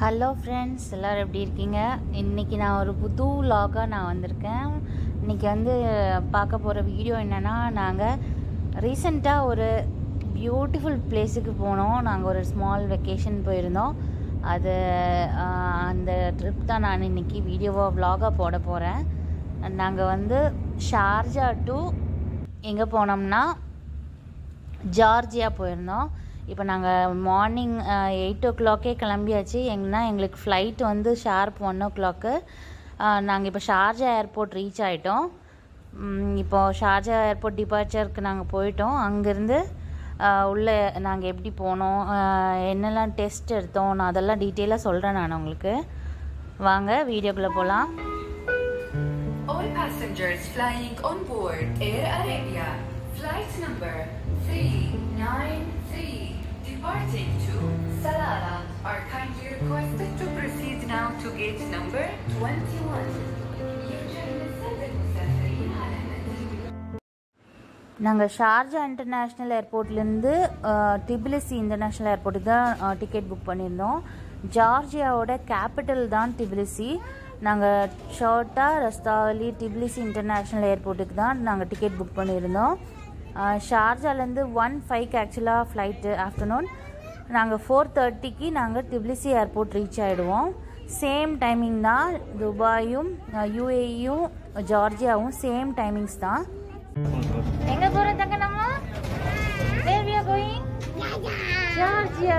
Hello friends எல்லோரும் எப்படி இருக்கீங்க இன்றைக்கி நான் ஒரு புது vlog-ஆ நான் வந்திருக்கேன் இன்றைக்கி வந்து பார்க்க போகிற வீடியோ என்னென்னா நாங்கள் ரீசெண்டாக ஒரு பியூட்டிஃபுல் பிளேஸுக்கு போனோம் நாங்கள் ஒரு ஸ்மால் வெக்கேஷன் போயிருந்தோம் அது ஆஹ், அந்த ட்ரிப் தான் நான் இன்றைக்கி வீடியோவாக vlog-ஆ போட போகிறேன் நாங்கள் வந்து ஷார்ஜா டு எங்கே போனோம்னா ஜார்ஜியா போயிருந்தோம் இப்போ நாங்கள் மார்னிங் எயிட் ஓ கிளாக்கே கிளம்பியாச்சு எங்கன்னா எங்களுக்கு ஃப்ளைட் வந்து ஷார்ப் ஒன் ஓ கிளாக்கு நாங்கள் இப்போ ஷார்ஜா ஏர்போர்ட் ரீச் ஆகிட்டோம் இப்போ ஷார்ஜா ஏர்போர்ட் டிபார்ச்சருக்கு நாங்கள் போயிட்டோம் அங்கேருந்து உள்ளே நாங்கள் எப்படி போனோம் ஆஹ், என்னெல்லாம் டெஸ்ட் எடுத்தோம் நான் அதெல்லாம் டீட்டெயிலாக சொல்கிறேன் நான் உங்களுக்கு வாங்க வீடியோக்குள்ளே போகலாம் All passengers flying on board Air Arabia, flight number 393, departing to Salalah, are kindly requested to proceed now to gate number 21. يرجى السادة المسافرين على منزل நாங்கள் ஷார்ஜா இன்டர்நேஷ்னல் ஏர்போர்ட்லேருந்து டிபிலிசி இன்டர்நேஷ்னல் ஏர்போர்ட்டுக்கு தான் டிக்கெட் புக் பண்ணியிருந்தோம் ஜார்ஜியாவோட கேபிட்டல் தான் டிபிலிசி நாங்கள் ஷார்ட்டாக ரஸ்தாவலி டிபிலிசி இன்டர்நேஷ்னல் ஏர்போர்ட்டுக்கு தான் நாங்கள் டிக்கெட் புக் பண்ணியிருந்தோம் அஹ், ஷார்ஜாலேருந்து ஒன் ஃபைவ்க்கு ஆக்சுவலாக ஃப்ளைட்டு ஆஃப்டர்நூன் நாங்கள் ஃபோர் தேர்ட்டிக்கு நாங்கள் டிபிலிசி ஏர்போர்ட் ரீச் ஆகிடுவோம் சேம் டைமிங் தான் துபாயும் யூஏயும் ஜார்ஜியாவும் சேம் டைமிங்ஸ் தான் எங்க போறோம் தங்க நம்ம where we are going Georgia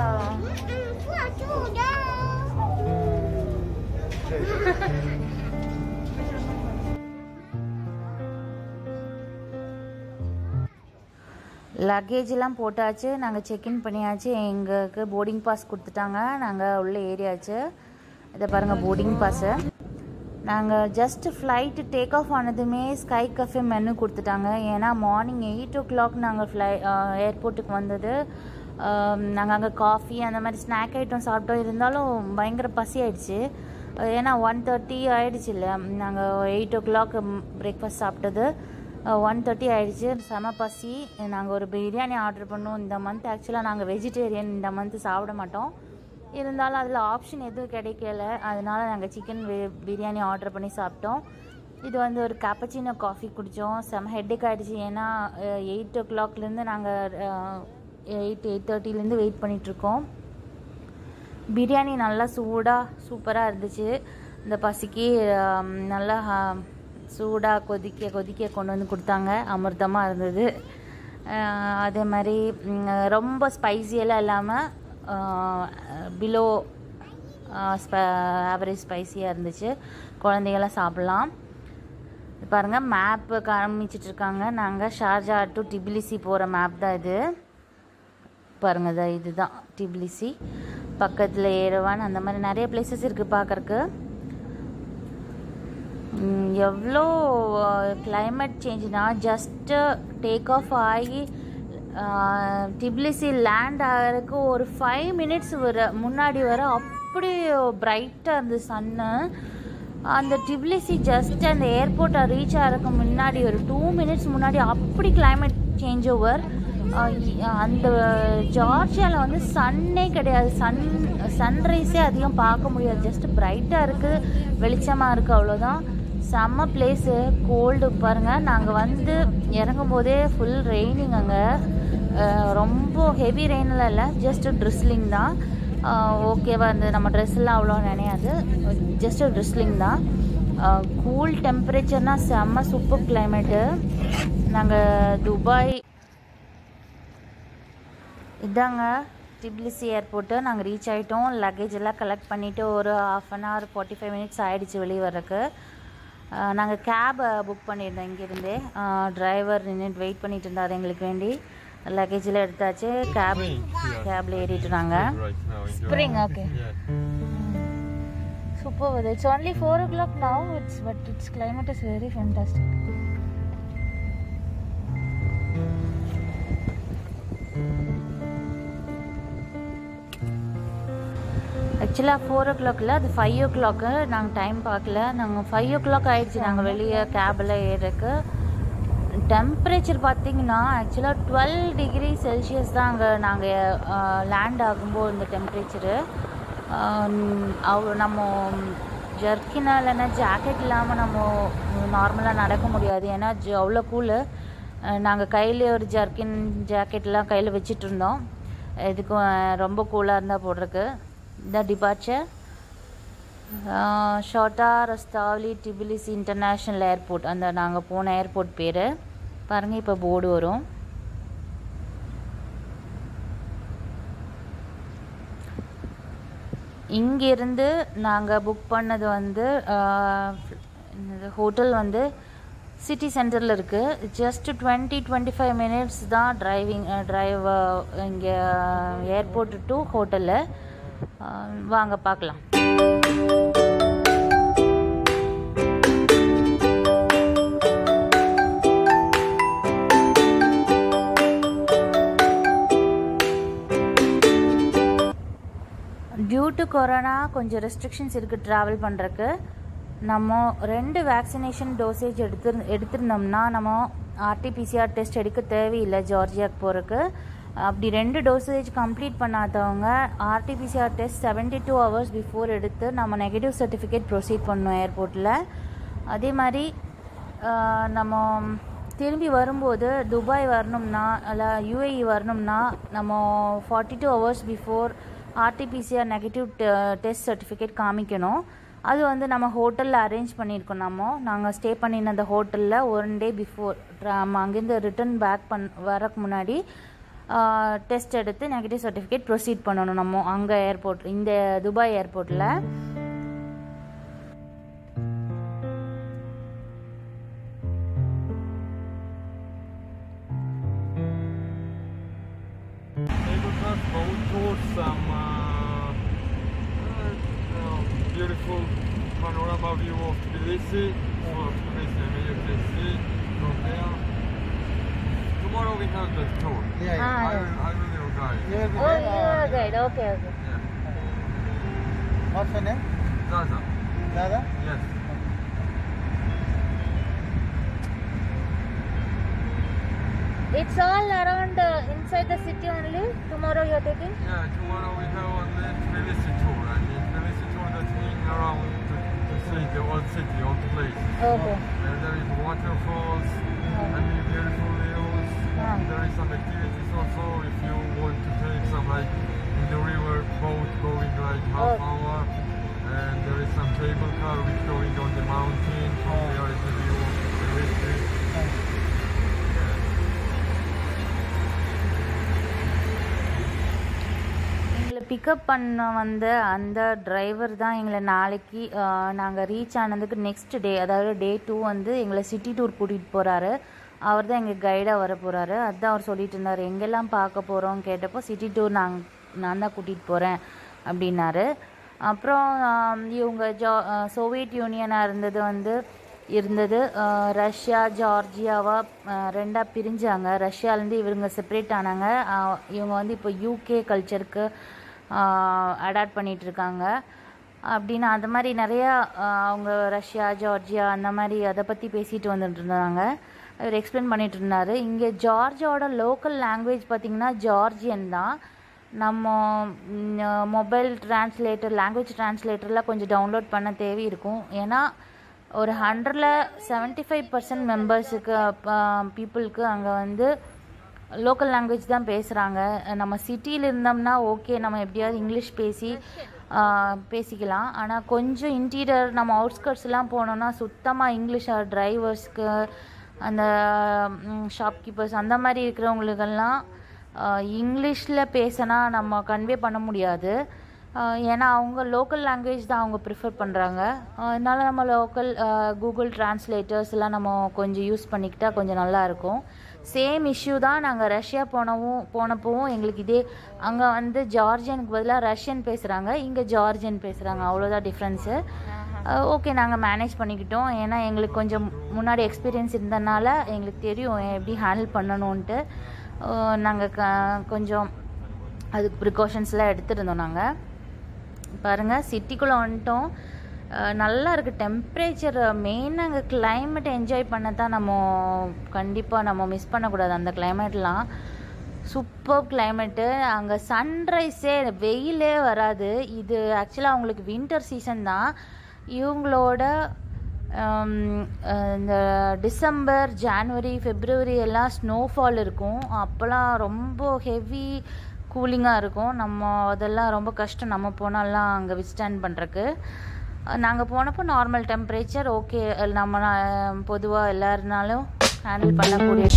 luggage எல்லாம் போட்டாச்சு நாங்கள் செக்இன் பண்ணியாச்சு எங்களுக்கு போர்டிங் பாஸ் கொடுத்துட்டாங்க நாங்கள் உள்ளே ஏறியாச்சு இதை பாருங்கள் போர்டிங் பாஸு நாங்கள் ஜஸ்ட் ஃப்ளைட்டு டேக் ஆஃப் ஆனதுமே ஸ்கை கஃபே மெனு கொடுத்துட்டாங்க ஏன்னா மார்னிங் எயிட் ஓ கிளாக் நாங்கள் ஃப்ளை ஏர்போர்ட்டுக்கு வந்தது நாங்கள் அங்கே காஃபி அந்த மாதிரி ஸ்நாக் ஐட்டம் சாப்பிட்டோம் இருந்தாலும் பயங்கர பசி ஆயிடுச்சு அஹ் ஏன்னா ஒன் தேர்ட்டி ஆயிடுச்சு இல்லை நாங்கள் எயிட் ஓ கிளாக் பிரேக்ஃபாஸ்ட் சாப்பிட்டது ஒன் தேர்ட்டி ஆயிடுச்சு செம பசி நாங்கள் ஒரு பிரியாணி ஆர்டர் பண்ணோம் இந்த மந்த் ஆக்சுவலாக நாங்கள் வெஜிடேரியன் இந்த மந்த் சாப்பிட மாட்டோம் இருந்தாலும் அதில் ஆப்ஷன் எதுவும் கிடைக்கல அதனால நாங்கள் சிக்கன் பிரியாணி ஆர்டர் பண்ணி சாப்பிட்டோம் இது வந்து ஒரு கேப்பச்சினோ காஃபி குடித்தோம் செம ஹெட்டேக் ஆகிடுச்சு ஏன்னா எயிட் ஓ கிளாக்லேருந்து நாங்கள் எயிட் எயிட் தேர்ட்டிலேருந்து வெயிட் பண்ணிகிட்ருக்கோம் பிரியாணி நல்லா சூடாக சூப்பராக இருந்துச்சு இந்த பசிக்கு ஆம், நல்லா சூடாக கொதிக்க கொதிக்க கொண்டு வந்து கொடுத்தாங்க அமிர்தமாக இருந்தது ஆஹ், அதே மாதிரி ம், ரொம்ப ஸ்பைசியெல்லாம் இல்லாமல் பிலோ ஆவரேஜ் ஸ்பைசியாக இருந்துச்சு குழந்தைங்களாம் சாப்பிட்லாம் இது பாருங்கள் மேப்பு காமிச்சிட்டு இருக்காங்க நாங்கள் ஷார்ஜா டு டிபிலிசி போகிற மேப் தான் இது பாருங்க இதா இதுதான் டிபிலிசி பக்கத்தில் ஏரவான் அந்த மாதிரி நிறைய பிளேசஸ் இருக்குது பார்க்கறக்கு ம், எவ்வளோ climate சேஞ்சுனா ஜஸ்ட்டு டேக் ஆஃப் ஆகி டிப்லிசி லேண்ட் ஆகிறதுக்கு ஒரு ஃபைவ் மினிட்ஸ் வர முன்னாடி வர அப்படி பிரைட்டாக இருந்தது சன்னு அந்த டிப்லிசி ஜஸ்ட் அந்த ஏர்போர்ட்டை ரீச் ஆகிறதுக்கு முன்னாடி ஒரு டூ மினிட்ஸ் முன்னாடி அப்படி climate சேஞ்ச் ஓவர் அந்த ஜார்ஜியாவில் வந்து சன்னே கிடையாது சன் சன்ரைஸே அதிகம் பார்க்க முடியாது ஜஸ்ட் பிரைட்டாக இருக்குது வெளிச்சமாக இருக்குது அவ்வளோதான் செம்ம பிளேஸு கோல்டு பாருங்கள் நாங்கள் வந்து இறங்கும் போதே ஃபுல் ரெய்னிங் அங்கே ரொம்ப ஹெவி ரெயினில் இல்லை ஜஸ்ட் ட்ரிஸ்லிங் தான் ஓகேவா இருந்தது நம்ம ட்ரெஸ்லாம் அவ்வளோ நினையாது ஜஸ்ட் ட்ரிஸ்லிங் தான் கூல் டெம்பரேச்சர்னால் செம்ம சூப்பர் கிளைமேட்டு நாங்கள் துபாய் இதாங்க டிப்லிசி ஏர்போர்ட்டு நாங்கள் ரீச் ஆகிட்டோம் லக்கேஜ் எல்லாம் கலெக்ட் பண்ணிவிட்டு ஒரு half an hour forty five minutes ஆகிடுச்சு வெளியே வர்றதுக்கு நாங்கள் கேபை புக் பண்ணியிருந்தோம் இங்கேருந்தே டிரைவர் நின்றுட்டு வெயிட் பண்ணிட்டு இருந்தார் எங்களுக்கு வேண்டி லக்கேஜில் எடுத்தாச்சு கேப் கேபில் ஏறிட்டு நாங்கள் right now. Enjoy. Spring okay Yeah. Super weather it's only four o'clock now it's but it's climate is very fantastic ஆக்சுவலாக ஃபோர் ஓ கிளாக்ல அது ஃபைவ் ஓ கிளாக்கு நாங்கள் டைம் பார்க்கல நாங்கள் ஃபைவ் ஓ கிளாக் ஆயிடுச்சு நாங்கள் வெளியே கேபில் ஏறக்கு டெம்பரேச்சர் பார்த்தீங்கன்னா ஆக்சுவலாக டுவெல் டிகிரி செல்சியஸ் தான் அங்கே நாங்கள் லேண்ட் ஆகும்போது இந்த டெம்பரேச்சரு அவ நம்ம ஜர்க்கினா இல்லைன்னா ஜாக்கெட் இல்லாமல் நம்ம நார்மலாக நடக்க முடியாது ஏன்னா ஜ- அவ்வளோ கூலு நாங்கள் கையில் ஒரு ஜர்க்கின் ஜாக்கெட்லாம் கையில் வச்சிட்டு இருந்தோம் இதுக்கும் அஹ், ரொம்ப கூலாக இருந்தால் போடுறதுக்கு இந்த டிபார்ச்சர் ஷார்ட்டா ரஸ்தாவலி டிபிலிஸ் இன்டர்நேஷ்னல் ஏர்போர்ட் அந்த நாங்கள் போன ஏர்போர்ட் பேர் பாருங்கள் இப்போ போர்டு வரும் இங்கேருந்து நாங்கள் புக் பண்ணது வந்து ஹோட்டல் வந்து சிட்டி சென்டரில் இருக்குது just twenty twenty five minutes தான் டிரைவிங் டிரைவ் இங்கே ஏர்போர்ட் டு ஹோட்டலு வாங்க பார்க்கலாம் டியூ டு கொரோனா கொஞ்சம் ரெஸ்ட்ரிக்ஷன்ஸ் இருக்குது ட்ராவல் பண்ணுறக்கு நம்ம ரெண்டு வேக்சினேஷன் டோசேஜ் எடுத்து எடுத்திருந்தோம்னா நம்ம ஆர்டிபிசிஆர் டெஸ்ட் எடுக்க தேவையில்லை ஜார்ஜியாக்கு போகிறக்கு அப்படி ரெண்டு டோசேஜ் கம்ப்ளீட் பண்ணாதவங்க RTPCR test 72 two hours before எடுத்து நம்ம நெகட்டிவ் சர்டிஃபிகேட் ப்ரொசீட் பண்ணோம் ஏர்போர்ட்டில் அதே மாதிரி ஆஹ், நம்ம திரும்பி வரும்போது துபாய் வரணும்னா இல்லை யூஏஇ வரணும்னா நம்ம forty two hours before RTPCR negative test certificate காமிக்கணும் அது வந்து நம்ம ஹோட்டலில் அரேஞ்ச் பண்ணியிருக்கோம் நம்ம நாங்கள் ஸ்டே பண்ணின அந்த ஹோட்டலில் ஒன் டே பிஃபோர் நம்ம அங்கேருந்து ரிட்டர்ன் பேக் பண் வரக்கு முன்னாடி டெஸ்ட் எடுத்து நெகட்டிவ் சர்டிஃபிகேட் ப்ரொசீட் பண்ணணும் நம்ம அங்கே ஏர்போர்ட் இந்த துபாய் ஏர்போர்ட்டில் They will just go towards some uh, uh, beautiful panorama view of Tbilisi, or Tbilisi, I mean you can see from there. Tomorrow we have the tour. Yeah, yeah. Ah, I will, I will your guide. You will be Oh, there, you are or- guide. Okay, okay. Yeah. What's your name? Zaza. Dada? Yes. It's all around uh, inside the city only. Tomorrow you're taking? Yeah, tomorrow we have on the Tbilisi tour. I mean Tbilisi tour that means around to, to see the old city, old places. Okay. And there is waterfalls, I mean beautiful views. Ah. There is some activities also if you want to take some like in the river boat going like half Oh. hour. And there is some cable car which going on the mountain. From Oh. there is a view of the district. எங்களை pickup பண்ண வந்த அந்த driver தான் எங்களை நாளைக்கு நாங்கள் reach ஆனதுக்கு next day அதாவது டே டூ வந்து எங்களை சிட்டி டூர் கூட்டிகிட்டு போகிறாரு அவர் தான் எங்கள் கைடாக வர போகிறாரு அதுதான் அவர் சொல்லிட்டு இருந்தார் எங்கெல்லாம் பார்க்க போகிறோம் கேட்டப்போ சிட்டி டூர் நாங் நான் தான் கூட்டிகிட்டு போகிறேன் அப்படின்னாரு அப்புறம் ஆம், இவங்க ஜா சோவியட் யூனியனாக இருந்தது வந்து இருந்தது அஹ், ரஷ்யா ஜார்ஜியாவா அஹ், ரெண்டா பிரிஞ்சாங்க ரஷ்யாலேருந்து இவங்க செப்பரேட் ஆனாங்க அஹ், இவங்க வந்து இப்போ யூகே கல்ச்சருக்கு அடாப்ட் பண்ணிட்டு இருக்காங்க அப்படின்னு அந்த மாதிரி நிறையா அஹ், அவங்க ரஷ்யா ஜார்ஜியா அந்த மாதிரி அதை பற்றி பேசிட்டு வந்துட்டு இருந்தாங்க அவர் எக்ஸ்பிளைன் பண்ணிட்டு இருந்தாரு இங்கே ஜார்ஜியாவோட லோக்கல் லாங்குவேஜ் பார்த்திங்கன்னா ஜார்ஜியன் தான் நம்ம மொபைல் டிரான்ஸ்லேட்டர் லாங்குவேஜ் டிரான்ஸ்லேட்டர்லாம் கொஞ்சம் டவுன்லோட் பண்ண தேவை இருக்கும் ஏன்னா ஒரு ஹண்ட்ரடில் செவன்ட்டி ஃபைவ் பர்சன்ட் மெம்பர்ஸுக்கு பீப்புளுக்கு அங்கே வந்து லோக்கல் லாங்குவேஜ் தான் பேசுகிறாங்க நம்ம சிட்டியில் இருந்தோம்னா ஓகே நம்ம எப்படியாவது இங்கிலீஷ் பேசி ஆ, பேசிக்கலாம் ஆனால் கொஞ்சம் இன்டீரியர் நம்ம அவுட்ஸ்கட்ஸ்லாம் போனோம்னா சுத்தமாக இங்கிலீஷ் டிரைவர்ஸ்க்கு அந்த ஷாப்கீப்பர்ஸ் அந்த மாதிரி இருக்கிறவங்களுக்கெல்லாம் இங்கிலீஷில் பேசினா நம்ம கன்வே பண்ண முடியாது ஆஹ் ஏன்னா அவங்க லோக்கல் லாங்குவேஜ் தான் அவங்க ப்ரிஃபர் பண்ணுறாங்க அதனால நம்ம லோக்கல் கூகுள் டிரான்ஸ்லேட்டர்ஸ் எல்லாம் நம்ம கொஞ்சம் யூஸ் பண்ணிக்கிட்டா கொஞ்சம் நல்லா இருக்கும் சேம் இஷ்யூ தான் நாங்கள் ரஷ்யா போனவும் போனப்பவும் எங்களுக்கு இதே அங்கே வந்து ஜார்ஜியனுக்கு பதிலாக ரஷ்யன் பேசுகிறாங்க இங்கே ஜார்ஜியன் பேசுகிறாங்க அவ்வளோதான் டிஃப்ரென்ஸு ஓகே நாங்கள் மேனேஜ் பண்ணிக்கிட்டோம் ஏன்னா எங்களுக்கு கொஞ்சம் முன்னாடி எக்ஸ்பீரியன்ஸ் இருந்தனால எங்களுக்கு தெரியும் எப்படி ஹேண்டில் பண்ணணுன்ட்டு நாங்கள் க கொஞ்சம் அதுக்கு ப்ரிகாஷன்ஸ்லாம் எடுத்துருந்தோம் நாங்கள் பாருங்கள் சிட்டிக்குள்ளே வந்துட்டோம் அஹ் நல்லா இருக்குது டெம்பரேச்சர் மெயின் அங்கே climate என்ஜாய் பண்ண தான் நம்ம கண்டிப்பாக நம்ம மிஸ் பண்ணக்கூடாது அந்த கிளைமேட்லாம் சூப்பர் கிளைமேட்டு அங்கே சன்ரைஸே வெயிலே வராது இது ஆக்சுவலாக அவங்களுக்கு வின்டர் சீசன் தான் இவங்களோட ஹம், அஹ், இந்த டிசம்பர் ஜான்வரி ஃபெப்ரவரி எல்லாம் ஸ்னோஃபால் இருக்கும் அப்போல்லாம் ரொம்ப ஹெவி கூலிங்காக இருக்கும் நம்ம அதெல்லாம் ரொம்ப கஷ்டம் நம்ம போனாலாம் அங்கே விஸ்டாண்ட் பண்ணுறக்கு நாங்கள் போனப்போ நார்மல் டெம்பரேச்சர் ஓகே நம்ம பொதுவாக எல்லாருனாலும் ஹேண்டில் பண்ணக்கூடிய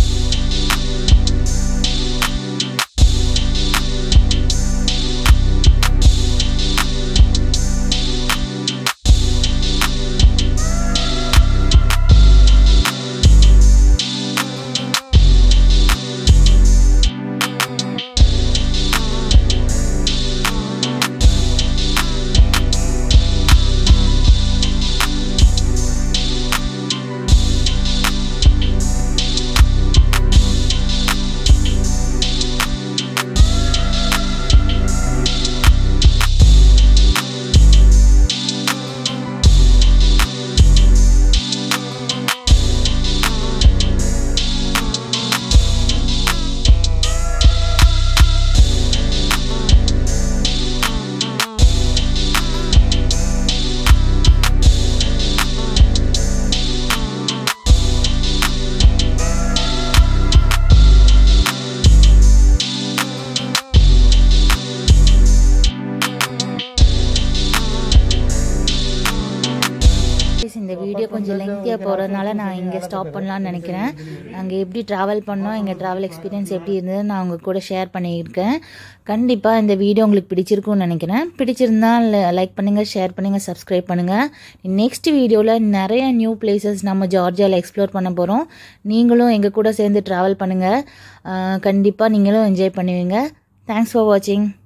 Guys, இந்த வீடியோ கொஞ்சம் லெங்க்தியாக போகிறதுனால நான் இங்கே ஸ்டாப் பண்ணலான்னு நினைக்கிறேன் நாங்கள் எப்படி ட்ராவல் பண்ணோம் எங்கள் ட்ராவல் எக்ஸ்பீரியன்ஸ் எப்படி இருந்தது நான் உங்கள் கூட ஷேர் பண்ணியிருக்கேன் கண்டிப்பாக இந்த வீடியோ உங்களுக்கு பிடிச்சிருக்கும்னு நினைக்கிறேன் பிடிச்சிருந்தா லைக் பண்ணுங்கள் ஷேர் பண்ணுங்கள் சப்ஸ்கிரைப் பண்ணுங்கள் நெக்ஸ்ட் வீடியோவில் நிறைய நியூ பிளேசஸ் நம்ம ஜார்ஜியாவில் எக்ஸ்ப்ளோர் பண்ண போகிறோம் நீங்களும் எங்கள் கூட சேர்ந்து ட்ராவல் பண்ணுங்கள் கண்டிப்பாக நீங்களும் என்ஜாய் பண்ணுவீங்க தேங்க்ஸ் ஃபார் வாட்சிங்